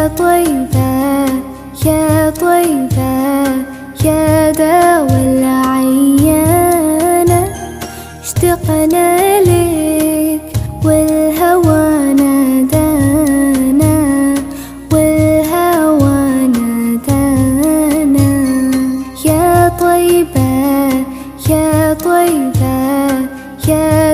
طيبة يا طيبة يا داوى العيانة اشتقنا لك والهوى نادانا والهوى نادانا يا طيبة يا طيبة يا